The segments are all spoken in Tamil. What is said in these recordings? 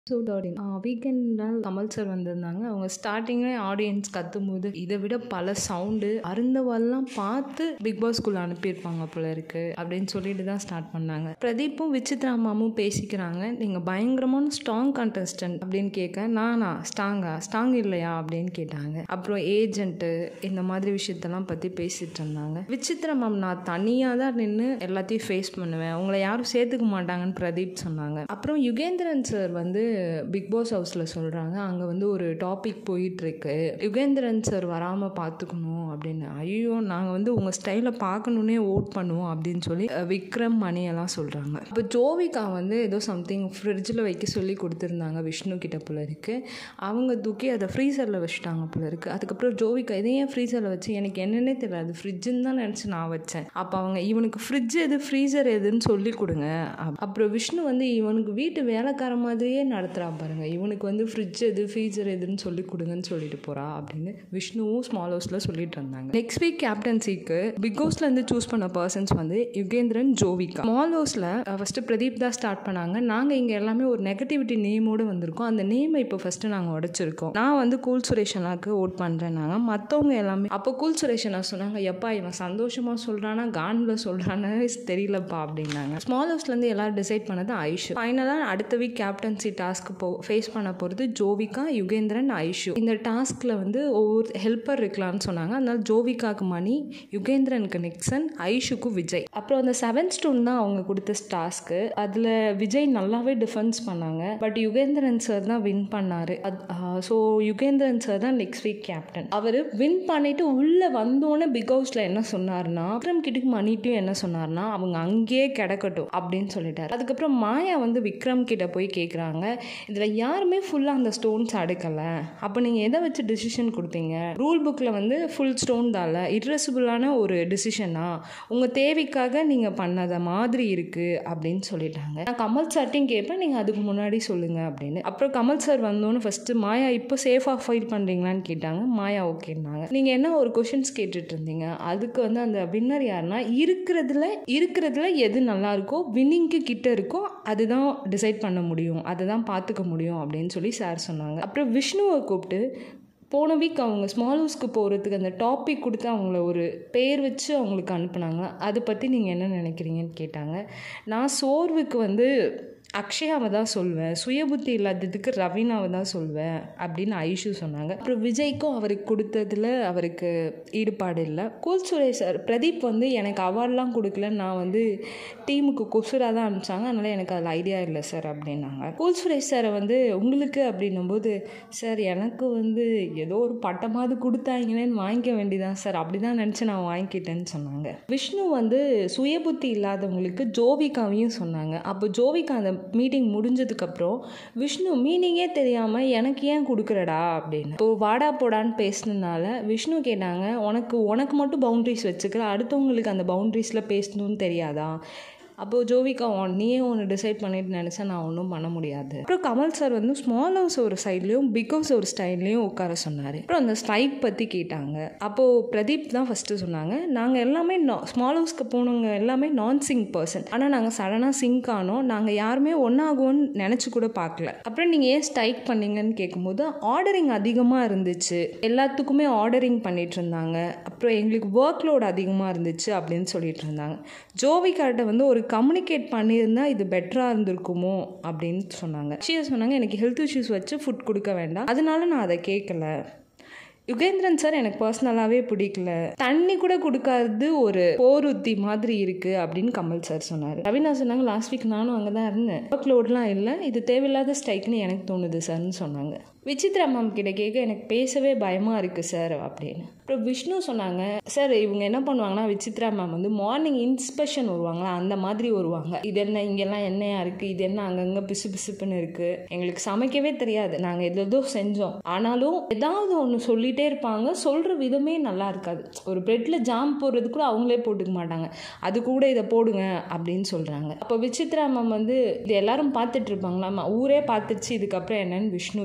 ஸோ தேர்ட்டின் வீக்கெண்டில் கமல் சார் வந்திருந்தாங்க அவங்க ஸ்டார்டிங்கே ஆடியன்ஸ் கத்தும்போது இதை விட பல சவுண்டு அருந்தவெல்லாம் பார்த்து பிக் பாஸ்குள்ளே அனுப்பியிருப்பாங்க போல இருக்கு அப்படின்னு சொல்லிட்டு தான் ஸ்டார்ட் பண்ணாங்க பிரதீப்பும் விசித்ரா அம்மாவும் பேசிக்கிறாங்க நீங்கள் பயங்கரமான ஸ்ட்ராங் கண்டஸ்டன்ட் அப்படின்னு கேட்க நானா ஸ்ட்ராங்கா ஸ்ட்ராங் இல்லையா அப்படின்னு கேட்டாங்க அப்புறம் ஏஜென்ட்டு இந்த மாதிரி விஷயத்தெல்லாம் பற்றி பேசிட்டு இருந்தாங்க விசித்ரா மேம் நான் தனியாக தான் நின்று எல்லாத்தையும் ஃபேஸ் பண்ணுவேன் உங்களை யாரும் சேர்த்துக்க மாட்டாங்கன்னு பிரதீப் சொன்னாங்க அப்புறம் யுகேந்திரன் சார் வந்து பிக் பாஸ் ஹவுஸில் சொல்கிறாங்க அங்கே வந்து ஒரு டாபிக் போயிட்டுருக்கு யுகேந்திரன் சார் வராமல் பார்த்துக்கணும் அப்படின்னு ஐயோ நாங்கள் வந்து உங்கள் ஸ்டைலை பார்க்கணுன்னே ஓட் பண்ணுவோம் அப்படின்னு சொல்லி அஹ், விக்ரம் மணி எல்லாம் சொல்கிறாங்க இப்போ ஜோவிகா வந்து ஏதோ சம்திங் ஃப்ரிட்ஜில் வைக்க சொல்லி கொடுத்துருந்தாங்க விஷ்ணு கிட்ட போல இருக்கு அவங்க தூக்கி அதை ஃப்ரீசரில் வச்சுட்டாங்க போல இருக்கு அதுக்கப்புறம் ஜோவிகா இதை ஏன் ஃப்ரீசரில் வச்சு எனக்கு என்னன்னே தெரியல அது ஃப்ரிட்ஜுன்னு தான் நினச்சி நான் வச்சேன் அப்போ அவங்க இவனுக்கு ஃப்ரிட்ஜ் எது ஃப்ரீசர் எதுன்னு சொல்லி கொடுங்க அப்- அப்புறம் விஷ்ணு வந்து இவனுக்கு வீட்டு வேலைக்கார மாதிரியே நடத்துகிறா பாருங்க இவனுக்கு வந்து ஃப்ரிட்ஜ் எது ஃப்ரீசர் எதுன்னு சொல்லி கொடுங்கன்னு சொல்லிட்டு போறா அப்படின்னு விஷ்ணுவும் ஸ்மால் ஹவுஸில் சொல்லிட்டு இருந்தாங்க நெக்ஸ்ட் வீக் கேப்டன்சிக்கு பிக் ஹவுஸ்லேருந்து சூஸ் பண்ண பர்சன்ஸ் வந்து யுகேந்திரன் ஜோவிகா ஸ்மால் ஹவுஸில் ஃபஸ்ட்டு பிரதீப் தான் ஸ்டார்ட் பண்ணாங்க நாங்கள் இங்கே எல்லாமே ஒரு நெகட்டிவிட்டி நேமோடு வந்திருக்கோம் அந்த நேமை இப்போ ஃபஸ்ட்டு நாங்கள் உடைச்சிருக்கோம் நான் வந்து கூல் சுரேஷனாக்கு ஓட் பண்ணுறேன் நாங்கள் மற்றவங்க எல்லாமே அப்போ கூல் சுரேஷனா சொன்னாங்க எப்பா இவன் சந்தோஷமாக சொல்கிறானா கான்ல சொல்கிறானே தெரியலப்பா அப்படின்னாங்க ஸ்மால் ஹவுஸ்லேருந்து எல்லாரும் டிசைட் பண்ணது ஐஷு ஃபைனலாக அடுத்த வீக் கேப்டன்சி டாஸ்க்கு போ ஃபேஸ் பண்ண போகிறது ஜோவிகா யுகேந்திரன் ஐஷு இந்த டாஸ்கில் வந்து ஒவ்வொரு ஹெல்ப்பர் இருக்கலாம்னு சொன்னாங்க அதனால ஜோவிகாக்கு மணி யுகேந்திரனுக்கு நிக்சன் ஐஷுக்கு விஜய் அப்புறம் அந்த செவன் ஸ்டோன் தான் அவங்க கொடுத்த டாஸ்க்கு அதில் விஜய் நல்லாவே டிஃபென்ஸ் பண்ணாங்க பட் யுகேந்திரன் சார் தான் வின் பண்ணார் ஸோ யுகேந்திரன் சார் தான் நெக்ஸ்ட் வீக் கேப்டன் அவர் வின் பண்ணிட்டு உள்ளே வந்தோன்னே பிக் ஹவுஸில் என்ன சொன்னார்னா விக்ரம் கிட்டுக்கு மணிட்டும் என்ன சொன்னார்னா அவங்க அங்கேயே கிடக்கட்டும் அப்படின்னு சொல்லிட்டாரு அதுக்கப்புறம் மாயா வந்து விக்ரம் கிட்ட போய் கேட்குறாங்க இதில் யாருமே ஃபுல்லாக அந்த ஸ்டோன்ஸ் அடுக்கலை அப்போ நீங்கள் எதை வச்சு டிசிஷன் கொடுத்தீங்க ரூல் புக்கில் வந்து ஃபுல் ஸ்டோன் தான்ல இர்ரெசிபிளான ஒரு டிசிஷனா உங்கள் தேவைக்காக நீங்கள் பண்ணத மாதிரி இருக்குது அப்படின்னு சொல்லிட்டாங்க நான் கமல் சார்ட்டையும் கேட்பேன் நீங்கள் அதுக்கு முன்னாடி சொல்லுங்கள் அப்படின்னு அப்புறம் கமல் சார் வந்தோன்னு ஃபஸ்ட்டு மாயா இப்போ சேஃபாக ஃபைல் பண்ணுறீங்களான்னு கேட்டாங்க மாயா ஓகேன்னாங்க நீங்கள் என்ன ஒரு கொஷின்ஸ் கேட்டுட்டு இருந்தீங்க அதுக்கு வந்து அந்த வின்னர் யாருன்னா இருக்கிறதுல இருக்கிறதுல எது நல்லா இருக்கோ வின்னிங்க்கு கிட்ட இருக்கோ அதுதான் டிசைட் பண்ண முடியும் அதை தான் பார்த்துக்க முடியும் அப்படின்னு சொல்லி சார் சொன்னாங்க அப்புறம் விஷ்ணுவை கூப்பிட்டு போன வீக் அவங்க ஸ்மால் ஹவுஸ்க்கு போகிறதுக்கு அந்த டாபிக் கொடுத்து அவங்கள ஒரு பேர் வச்சு அவங்களுக்கு அனுப்புனாங்க அதை பற்றி நீங்கள் என்ன நினைக்கிறீங்கன்னு கேட்டாங்க நான் சோர்வுக்கு வந்து அக்ஷயாவை தான் சொல்வேன் சுயபுத்தி இல்லாததுக்கு ரவீனாவை தான் சொல்வேன் அப்படின்னு ஐஷு சொன்னாங்க அப்புறம் விஜய்க்கும் அவருக்கு கொடுத்ததுல அவருக்கு ஈடுபாடு இல்லை கூல் சுரேஷ் சார் பிரதீப் வந்து எனக்கு அவார்ட்லாம் கொடுக்கல நான் வந்து டீமுக்கு கொசுராக தான் அனுப்பிச்சாங்க அதனால் எனக்கு அதில் ஐடியா இல்லை சார் அப்படின்னாங்க கூல் சுரேஷ் சாரை வந்து உங்களுக்கு அப்படின்னும்போது சார் எனக்கு வந்து ஏதோ ஒரு பட்டமாவது கொடுத்தாங்களேன்னு வாங்கிக்க வேண்டியதான் சார் அப்படி தான் நினச்சி நான் வாங்கிக்கிட்டேன்னு சொன்னாங்க விஷ்ணு வந்து சுயபுத்தி இல்லாதவங்களுக்கு ஜோவிகாவையும் சொன்னாங்க அப்போ ஜோவிகா அந்த மீட்டிங் முடிஞ்சதுக்கப்புறம் விஷ்ணு மீனிங்கே தெரியாமல் எனக்கு ஏன் கொடுக்குறடா அப்படின்னு இப்போ வாடா போடான்னு பேசினதுனால விஷ்ணு கேட்டாங்க உனக்கு உனக்கு மட்டும் பவுண்ட்ரிஸ் வச்சுக்கிற அடுத்தவங்களுக்கு அந்த பவுண்ட்ரிஸில் பேசணும்னு தெரியாதா அப்போது ஜோவிகா உன் நீயே ஒன்று டிசைட் பண்ணிட்டு நினச்சா நான் ஒன்றும் பண்ண முடியாது அப்புறம் கமல் சார் வந்து ஸ்மால் ஹவுஸ் ஒரு சைட்லேயும் பிக் ஹவுஸ் ஒரு ஸ்டைல்லையும் உட்கார சொன்னார் அப்புறம் அந்த ஸ்ட்ரைக் பற்றி கேட்டாங்க அப்போது பிரதீப் தான் ஃபஸ்ட்டு சொன்னாங்க நாங்கள் எல்லாமே ஸ்மால் ஹவுஸ்க்கு போனவங்க எல்லாமே நான் சிங்க் பர்சன் ஆனால் நாங்கள் சடனாக சிங்க் ஆனோம் நாங்கள் யாருமே ஒன்றாகுவோன்னு நினச்சி கூட பார்க்கல அப்புறம் நீங்கள் ஏன் ஸ்ட்ரைக் பண்ணீங்கன்னு கேட்கும்போது ஆர்டரிங் அதிகமாக இருந்துச்சு எல்லாத்துக்குமே ஆர்டரிங் பண்ணிட்டு இருந்தாங்க அப்புறம் எங்களுக்கு ஒர்க் லோட் அதிகமாக இருந்துச்சு அப்படின்னு சொல்லிட்டு இருந்தாங்க ஜோவிகாட்ட வந்து ஒரு கம்யூனிகேட் பண்ணியிருந்தா இது பெட்டராக இருந்திருக்குமோ அப்படின்னு சொன்னாங்க ஷியா சொன்னாங்க எனக்கு ஹெல்த் இஷ்யூஸ் வச்சு ஃபுட் கொடுக்க வேண்டாம் அதனால நான் அதை கேட்கல யுகேந்திரன் சார் எனக்கு பர்சனலாகவே பிடிக்கல தண்ணி கூட கொடுக்காதது ஒரு போருத்தி மாதிரி இருக்கு அப்படின்னு கமல் சார் சொன்னார் ரவீனா சொன்னாங்க லாஸ்ட் வீக் நானும் அங்கே தான் இருந்தேன் ஒர்க் லோட்லாம் இல்லை இது தேவையில்லாத ஸ்ட்ரைக்னு எனக்கு தோணுது சார்னு சொன்னாங்க விசித்ரா மேம் கிட்ட கேட்க எனக்கு பேசவே பயமாக இருக்குது சார் அப்படின்னு அப்புறம் விஷ்ணு சொன்னாங்க சார் இவங்க என்ன பண்ணுவாங்கன்னா விசித்ரா மேம் வந்து மார்னிங் இன்ஸ்பெக்ஷன் வருவாங்களா அந்த மாதிரி வருவாங்க இது என்ன இங்கெல்லாம் எண்ணெயா இருக்குது இது என்ன அங்கங்கே பிசு பிசுப்புன்னு இருக்குது எங்களுக்கு சமைக்கவே தெரியாது நாங்கள் எது எதோ செஞ்சோம் ஆனாலும் ஏதாவது ஒன்று சொல்லிகிட்டே இருப்பாங்க சொல்கிற விதமே நல்லா இருக்காது ஒரு பிரெட்டில் ஜாம் போடுறது கூட அவங்களே போட்டுக்க மாட்டாங்க அது கூட இதை போடுங்க அப்படின்னு சொல்கிறாங்க அப்போ விசித்ரா மேம் வந்து இது எல்லாரும் பார்த்துட்டு இருப்பாங்களா ஊரே பார்த்துருச்சு இதுக்கப்புறம் என்னன்னு விஷ்ணு கேட்க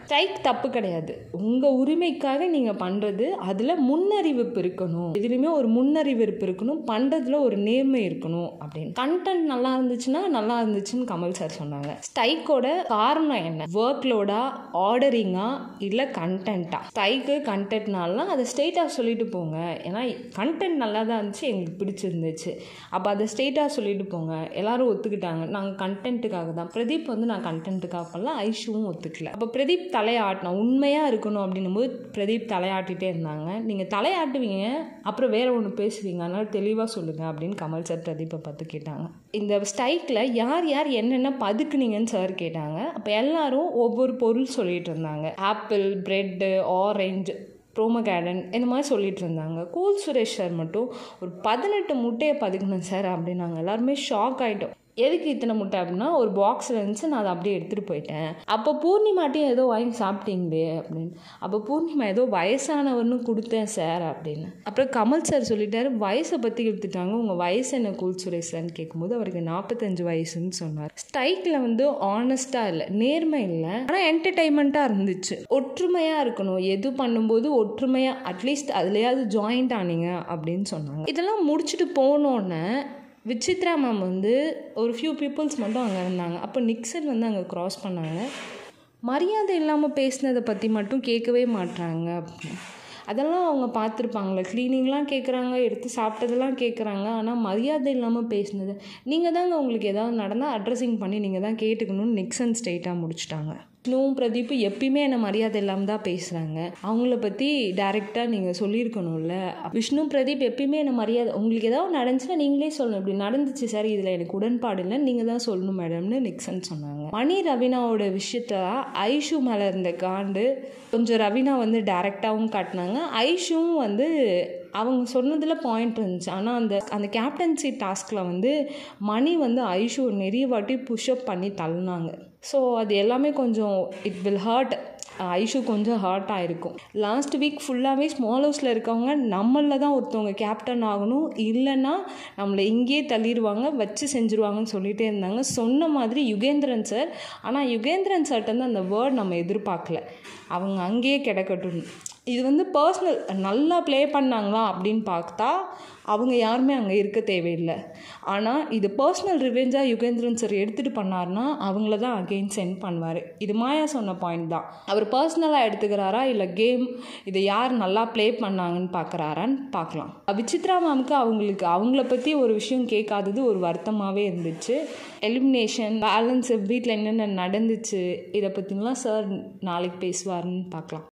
ஸ்ட்ரைக் தப்பு கிடையாது உங்கள் உரிமைக்காக நீங்கள் பண்ணுறது அதில் முன்னறிவிப்பு இருக்கணும் எதுலேயுமே ஒரு முன்னறிவிப்பு இருக்கணும் பண்ணுறதுல ஒரு நேர்மை இருக்கணும் அப்படின்னு கண்டென்ட் நல்லா இருந்துச்சுன்னா நல்லா இருந்துச்சுன்னு கமல் சார் சொன்னாங்க ஸ்ட்ரைக்கோட காரணம் என்ன ஒர்க் லோடா ஆர்டரிங்கா இல்லை கண்டென்ட்டா ஸ்ட்ரைக்கு கண்டென்ட்னாலாம் அதை ஸ்ட்ரெயிட்டாக சொல்லிட்டு போங்க ஏன்னா கண்டென்ட் நல்லா தான் இருந்துச்சு எங்களுக்கு பிடிச்சிருந்துச்சு அப்போ அதை ஸ்ட்ரெயிட்டாக சொல்லிட்டு போங்க எல்லாரும் ஒத்துக்கிட்டாங்க நாங்கள் கண்டென்ட்டுக்காக தான் பிரதீப் வந்து நான் கண்டென்ட்டுக்காக பண்ணல ஐஷுவும் ஒத்துக்கல அப்போ பிரதீப் தலையாட்டினோம் உண்மையாக இருக்கணும் அப்படின்னும் போது பிரதீப் தலையாட்டிகிட்டே இருந்தாங்க நீங்கள் தலையாட்டுவீங்க அப்புறம் வேற ஒன்று பேசுவீங்க அதனால தெளிவாக சொல்லுங்கள் அப்படின்னு கமல் சார் பிரதீப்பை பார்த்து கேட்டாங்க இந்த ஸ்ட்ரைக்கில் யார் யார் என்னென்ன பதுக்குனீங்கன்னு சார் கேட்டாங்க அப்போ எல்லாரும் ஒவ்வொரு பொருள் சொல்லிட்டு இருந்தாங்க ஆப்பிள் பிரெட்டு ஆரஞ்சு ப்ரோமோகேடன் இந்த மாதிரி சொல்லிட்டு இருந்தாங்க கூல் சுரேஷ் சார் மட்டும் ஒரு பதினெட்டு முட்டையை பதுக்கணும் சார் அப்படின்னாங்க எல்லாருமே ஷாக் ஆகிட்டோம் எதுக்கு இத்தனை முட்டை அப்படின்னா ஒரு பாக்ஸில் இருந்துச்சு நான் அதை அப்படியே எடுத்துகிட்டு போயிட்டேன் அப்போ பூர்ணிமாட்டையும் ஏதோ வாங்கி சாப்பிட்டீங்களே அப்படின்னு அப்போ பூர்ணிமா ஏதோ வயசானவர்னு கொடுத்தேன் சார் அப்படின்னு அப்புறம் கமல் சார் சொல்லிட்டாரு வயசை பற்றி எடுத்துட்டாங்க உங்கள் வயசு என்ன கூல் சுரேஷான்னு கேட்கும்போது அவருக்கு நாற்பத்தஞ்சு வயசுன்னு சொன்னார் ஸ்ட்ரைக்கில் வந்து ஆனஸ்ட்டாக இல்லை நேர்மை இல்லை ஆனால் என்டர்டைன்மெண்ட்டாக இருந்துச்சு ஒற்றுமையாக இருக்கணும் எது பண்ணும்போது ஒற்றுமையாக அட்லீஸ்ட் அதுலேயாவது ஜாயிண்ட் ஆனீங்க அப்படின்னு சொன்னாங்க இதெல்லாம் முடிச்சுட்டு போனோன்னே விசித்ரா மேம் வந்து ஒரு ஃபியூ பீப்புள்ஸ் மட்டும் அங்கே இருந்தாங்க அப்போ நிக்சன் வந்து அங்கே க்ராஸ் பண்ணாங்க மரியாதை இல்லாமல் பேசினதை பற்றி மட்டும் கேட்கவே மாட்றாங்க அப்படின்னு அதெல்லாம் அவங்க பார்த்துருப்பாங்களே க்ளீனிங்லாம் கேட்குறாங்க எடுத்து சாப்பிட்டதெல்லாம் கேட்குறாங்க ஆனால் மரியாதை இல்லாமல் பேசினது நீங்கள் தாங்க உங்களுக்கு ஏதாவது நடந்தால் அட்ரஸிங் பண்ணி நீங்கள் தான் கேட்டுக்கணும்னு நிக்சன் ஸ்ட்ரெயிட்டாக முடிச்சிட்டாங்க விஷ்ணுவும் பிரதீப் எப்பயுமே என்ன மரியாதை இல்லாமல் தான் பேசுகிறாங்க அவங்கள பற்றி டைரெக்டாக நீங்கள் சொல்லியிருக்கணும்ல விஷ்ணு பிரதீப் எப்பயுமே என்ன மரியாதை உங்களுக்கு ஏதாவது நடந்துச்சுன்னா நீங்களே சொல்லணும் இப்படி நடந்துச்சு சார் இதில் எனக்கு உடன்பாடு இல்லை நீங்கள் தான் சொல்லணும் மேடம்னு நிக்சன் சொன்னாங்க மணி ரவீனாவோட விஷயத்த ஐஷு மேலே இருந்த காண்டு கொஞ்சம் ரவீனா வந்து டைரெக்டாகவும் காட்டினாங்க ஐஷுவும் வந்து அவங்க சொன்னதில் பாயிண்ட் இருந்துச்சு ஆனால் அந்த அந்த கேப்டன்சி டாஸ்கில் வந்து மணி வந்து ஐஷு நிறைய வாட்டி புஷ்அப் பண்ணி தள்ளினாங்க ஸோ அது எல்லாமே கொஞ்சம் இட் வில் ஹர்ட் ஐஷு கொஞ்சம் ஹர்ட் ஆகிருக்கும் லாஸ்ட் வீக் ஃபுல்லாகவே ஸ்மால் ஹவுஸில் இருக்கவங்க நம்மளில் தான் ஒருத்தவங்க கேப்டன் ஆகணும் இல்லைன்னா நம்மளை இங்கேயே தள்ளிடுவாங்க வச்சு செஞ்சுருவாங்கன்னு சொல்லிகிட்டே இருந்தாங்க சொன்ன மாதிரி யுகேந்திரன் சார் ஆனால் யுகேந்திரன் சார்ட்ட வந்து அந்த வேர்ட் நம்ம எதிர்பார்க்கல அவங்க அங்கேயே கிடக்கட்டும் இது வந்து பர்சனல் நல்லா ப்ளே பண்ணாங்களா அப்படின்னு பார்த்தா அவங்க யாருமே அங்கே இருக்க தேவையில்லை ஆனால் இது பர்சனல் ரிவெஞ்சாக யுகேந்திரன் சார் எடுத்துகிட்டு பண்ணார்னா அவங்கள தான் அகெயின் சென்ட் பண்ணுவார் இது மாயா சொன்ன பாயிண்ட் தான் அவர் பர்சனலாக எடுத்துக்கிறாரா இல்லை கேம் இதை யார் நல்லா ப்ளே பண்ணாங்கன்னு பார்க்குறாரான்னு பார்க்கலாம் விசித்ரா மேமுக்கு அவங்களுக்கு அவங்கள பற்றி ஒரு விஷயம் கேட்காதது ஒரு வருத்தமாகவே இருந்துச்சு எலிமினேஷன் பேலன்ஸ் வீட்டில் என்னென்ன நடந்துச்சு இதை பற்றிலாம் சார் நாளைக்கு பேசுவார்னு பார்க்கலாம்